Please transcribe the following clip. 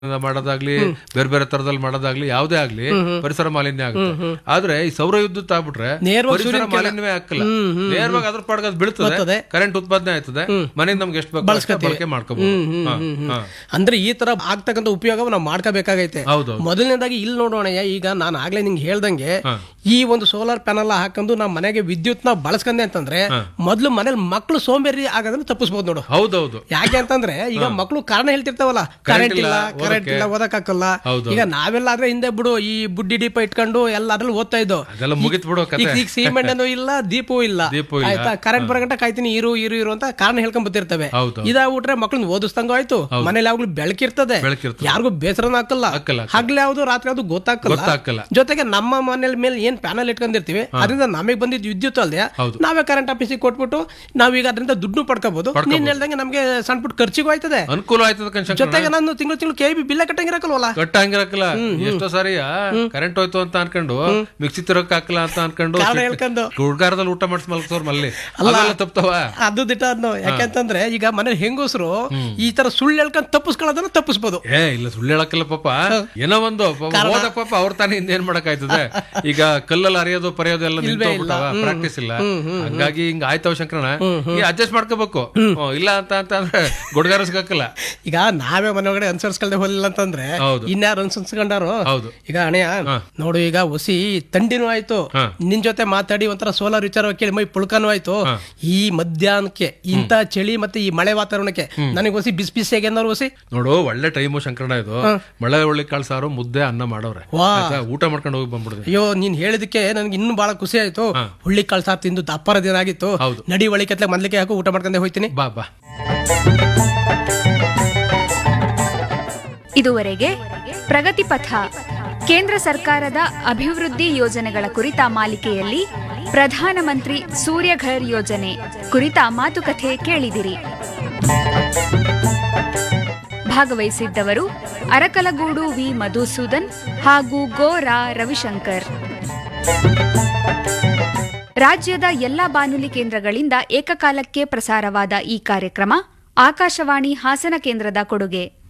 ಮಾಡೋದಾಗ್ಲಿ ಬೇರೆ ಬೇರೆ ತರದಲ್ಲಿ ಮಾಡೋದಾಗ್ಲಿ ಯಾವ್ದೇ ಆಗ್ಲಿ ಪರಿಸರ ಮಾಲಿನ್ಯ ಆಗುತ್ತೆ ಆದ್ರೆ ಈ ಸೌರ ವಿದ್ಯುತ್ ಆಗ್ಬಿಟ್ರೆ ನೇರವಾಗಿ ಪರಿಸರ ಸೂರ್ಯನ ಕೆಳ- ಮಾಲಿನ್ಯವೇ ಆಗ್ತಿಲ್ಲ ನೇರವಾಗಿ ಅದ್ರ ಪಾಡ್ಗೆ ಅದು ಬೀಳ್ತದೆ ಬರ್ತದೆ. ಕರೆಂಟ್ ಉತ್ಪಾದನೆ ಆಯ್ತದೆ ಮನೆಯಿಂದ ನಮ್ಗೆ ಎಷ್ಟು ಬೇಕು ಅಷ್ಟೇ ಬಳಕೆ ಮಾಡ್ಕೋಬಹುದು ಅಂದ್ರೆ ಈ ತರ ಆಗ್ತಕ್ಕಂಥ ಉಪಯೋಗ ನಾವು ಮಾಡ್ಕೋಬೇಕಾಗೈತೆ ಹೌದು ಮೊದಲನೇದಾಗಿ ಇಲ್ಲಿ ನೋಡೋಣ ಈಗ ನಾನು ಆಗ್ಲೇ ನಿಂಗೆ ಹೇಳ್ದಂಗೆ ಈ ಒಂದು ಸೋಲಾರ್ ಪ್ಯಾನಲ್ ಹಾಕೊಂಡು ನಮ್ಮ ಮನೆಗೆ ವಿದ್ಯುತ್ ನ ಬಳಸ್ಕೊಂಡೆ ಅಂತಂದ್ರೆ ಮೊದ್ಲು ಮನೇಲಿ ಮಕ್ಳು ಸೋಂಬೇರಿ ಆಗೋದನ್ನ ತಪ್ಪಿಸ್ಬೋದು ನೋಡು ಹೌದೌದು ಯಾಕೆ ಅಂತಂದ್ರೆ ಈಗ ಮಕ್ಳು ಕಾರಣ ಹೇಳ್ತಿರ್ತಾವಲ್ಲ ಕರೆಂಟ್ ಇಲ್ಲ ಕರೆಂಟ್ ಇಲ್ಲ ಓದಕ್ಕಾಗಲ್ಲ ಹೌದು. ಈಗ ನಾವೆಲ್ಲ ಆದ್ರೆ ಹಿಂದೆ ಬಿಡು ಈ ಬುಡ್ಡಿ ದೀಪ ಇಟ್ಕೊಂಡು ಎಲ್ಲ ಅದ್ರಲ್ಲಿ ಓದ್ತಾ ಇದ್ದೋ ಅದೆಲ್ಲ ಮುಗಿತ್ ಬಿಡೋ ಕತೆ ಈಗ ಈಗ ಸಿಮೆಂಟ್ ಇಲ್ಲ ದೀಪವೂ ಇಲ್ಲ ದೀಪವೂ ಇಲ್ಲ. ಆಯ್ತಾ ಕರೆಂಟ್ ಬರಗಂಟ ಕಾಯ್ತೀನಿ ಇರು ಇರು ಇರು ಅಂತ ಕಾರಣ ಹೇಳ್ಕೊಂಡ್ ಬರ್ತಿರ್ತವೆ ಹೌದು ಇದಾಗ್ಬಿಟ್ರೆ ಮಕ್ಳನ್ನ ಓದಿಸ್ದಂಗ ಆಯ್ತು ಮನೇಲಿ ಯಾವಾಗ್ಲೂ ಬೆಳಕಿರ್ತದೆ ಬೆಳಕಿರ್ತದೆ. ಯಾರಿಗೂ ಬೇಸರನ ಹಾಕಲ್ಲ ಹಾಕಲ್ಲ, ಹಗ್ಲು ಯಾವ್ದು ರಾತ್ರಿ ಯಾವ್ದು ಗೊತ್ತಾಗಲ್ಲ ಗೊತ್ತಾಗಲ್ಲ ಜೊತೆಗೆ ನಮ್ಮ ಮನೇಲಿ ಮೇಲೆ ಏನ್ ಪ್ಯಾನಲ್ ಇಟ್ಕೊಂಡಿರ್ತೀವಿ ಅದರಿಂದ ನಮಗೆ ಬಂದಿದ್ದು ವಿದ್ಯುತ್ ಅಲ್ಲದೆ ಹೌದು. ನಾವೇ ಕರೆಂಟ್ ಆಫೀಸಿಗೆ ಕೊಟ್ಬಿಟ್ಟು ನಾವೀಗ ಅದರಿಂದ ದುಡ್ಡು ಪಡ್ಕೋಬಹುದು ನೀನ್ ಹೇಳ್ದಂಗೆ ನಮ್ಗೆ ಸಣ್ಣ ಪುಟ್ಟ ಖರ್ಚಿಗೂ ಆಯ್ತದೆ ಅನುಕೂಲ ಆಯ್ತದ ಕನ್ಶಂಕರ ಜೊತೆಗೆ ನಾನು ತಿಂಗಳು ತಿಂಗಳು ಕೆ ಬಿ ಬಿಲ್ಲ ಕಟ್ಟಂಗಿರಕಲ್ವಲ್ಲ ಕಟ್ಟ ಹಂಗಿರಕ್ಕಲ್ಲ ಎಷ್ಟೋ ಸಾರಿ ಕರೆಂಟ್ ಹೋಯ್ತು ಅಂತ ಅನ್ಕೊಂಡು ಮಿಕ್ಸಿ ತಿರಕ್ ಹಾಕಲ್ಲ ಅಂತ ಅನ್ಕೊಂಡು ಕಾರಣ ಹೇಳ್ಕೊಂಡು ಗುಡ್ಗಾರದಲ್ಲಿ ಊಟ ಮಾಡಿಸ್ ಮಲ್ಕೋರ್ ಮಲ್ಲಿ ಅವೆಲ್ಲ ತಪ್ತವ ಅದು ದಿಟ ಅದ್ನೋ ಯಾಕೆಂತಂದ್ರೆ ಈಗ ಮನೇಲಿ ಹೆಂಗಸರು ಈ ತರ ಸುಳ್ಳು ಹೇಳ್ಕೊಂಡ್ ತಪ್ಪಿಸ್ಕೊಳ್ಳೋದನ್ನ ತಪ್ಪಿಸ್ಬೋದು ಏ ಇಲ್ಲ ಸುಳ್ಳು ಹೇಳಕ್ಕಿಲ್ಲ ಪಾಪ ಏನೋ ಒಂದು ಪಾಪ ಓದ ಪಾಪ ಅವ್ರ ತಾನೇ ಇನ್ನೇನ್ ಮಾಡಕ್ ಆಯ್ತದೆ ಈಗ ಕಲ್ಲಲ್ಲಿ ಅರಿಯೋದು ಪರೆಯೋದು ಎಲ್ಲ ನಿಂತೋಗ್ಬಿಟ್ಟವ ಪ್ರಾಕ್ಟೀಸ್ ಇಲ್ಲ ಹಂಗಾಗಿ ಹಿಂಗ ಆಯ್ತವ ಶಂಕರಣ ಈ ಅಡ್ಜಸ್ಟ್ ಮಾಡ್ಕೋಬೇಕು ಹ್ಮ್, ಇಲ್ಲ ಅಂತ ಅಂತ ಅಂದ್ರೆ ಗುಡ್ಗಾರಸ್ಗಾಕಲ್ಲ ಈಗ ನಾವೇ ಮನೆ ಒಳಗಡೆ ಅನುಸರಿಸ್ಕೊಳ್ದೆ ಹೋಲಿಲ್ಲ ಅಂತಂದ್ರೆ ಹೌದು. ಇನ್ಯಾರು ಅನುಸರಿಸ್ಕೊಂಡಾರು ಹೌದು ಈಗ ಅಣೆಯ ನೋಡು ಈಗ ಹೊಸಿ ತಂಡಿನೂ ಆಯ್ತು ಹಾ. ನಿನ್ ಜೊತೆ ಮಾತಾಡಿ ಒಂಥರ ಸೋಲಾರ್ ವಿಚಾರ ಕೇಳಿ ಮೈ ಪುಳ್ಕನೂ ಆಯ್ತು ಈ ಮಧ್ಯಾಹ್ನಕ್ಕೆ ಇಂತ ಚಳಿ ಮತ್ತೆ ಈ ಮಳೆ ವಾತಾವರಣಕ್ಕೆ ನನಗೆ ಹೊಸಿ ಬಿಸಿ ಬಿಸಿಯಾಗಿ ಏನಾರು ಹೊಸಿ ನೋಡು ಒಳ್ಳೆ ಟೈಮು ಶಂಕರಣ ಇದು ಮಳೆ ಒಳ್ಳೆ ಕಾಳು ಸಾರು ಮುದ್ದೆ ಅನ್ನ ಮಾಡವ್ರೆ ವಾ. ಆಯ್ತಾ? ಊಟ ಮಾಡ್ಕೊಂಡು ಹೋಗಿ ಬಂದ್ಬಿಡ್ದೆ ಅಯ್ಯೋ ನೀನ್ ಹೇಳಿದಕ್ಕೆ ನನ್ಗೆ ಇನ್ನೂ ಬಹಳ ಖುಷಿ ಆಯ್ತು ಹುಳ್ಳಿ ಕಾಳು ಸಾರ್ ತಿಂದು ದಪ್ಪರ ದಿನ ಆಗಿತ್ತು ಹೌದು. ನಡಿ ಒಳಿ ಕೆತ್ಲೆ ಮೊದ್ಲಿಕ್ಕೆ ಹಾಕು ಊಟ ಮಾಡ್ಕೊಂಡೆ ಹೋಯ್ತೀನಿ ಬಾ ಬಾ ಇದುವರೆಗೆ ಪ್ರಗತಿ ಪಥ ಕೇಂದ್ರ ಸರ್ಕಾರದ ಅಭಿವೃದ್ಧಿ ಯೋಜನೆಗಳ ಕುರಿತ ಮಾಲಿಕೆಯಲ್ಲಿ ಪ್ರಧಾನಮಂತ್ರಿ ಸೂರ್ಯಘರ್ ಯೋಜನೆ ಕುರಿತ ಮಾತುಕತೆ ಕೇಳಿದಿರಿ ಭಾಗವಹಿಸಿದ್ದವರು ಅರಕಲಗೂಡು ವಿ ಮಧುಸೂದನ್ ಹಾಗೂ ಗೋರಾ ರವಿಶಂಕರ್ ರಾಜ್ಯದ ಎಲ್ಲಾ ಬಾನುಲಿ ಕೇಂದ್ರಗಳಿಂದ ಏಕಕಾಲಕ್ಕೆ ಪ್ರಸಾರವಾದ ಈ ಕಾರ್ಯಕ್ರಮ ಆಕಾಶವಾಣಿ ಹಾಸನ ಕೇಂದ್ರದ ಕೊಡುಗೆ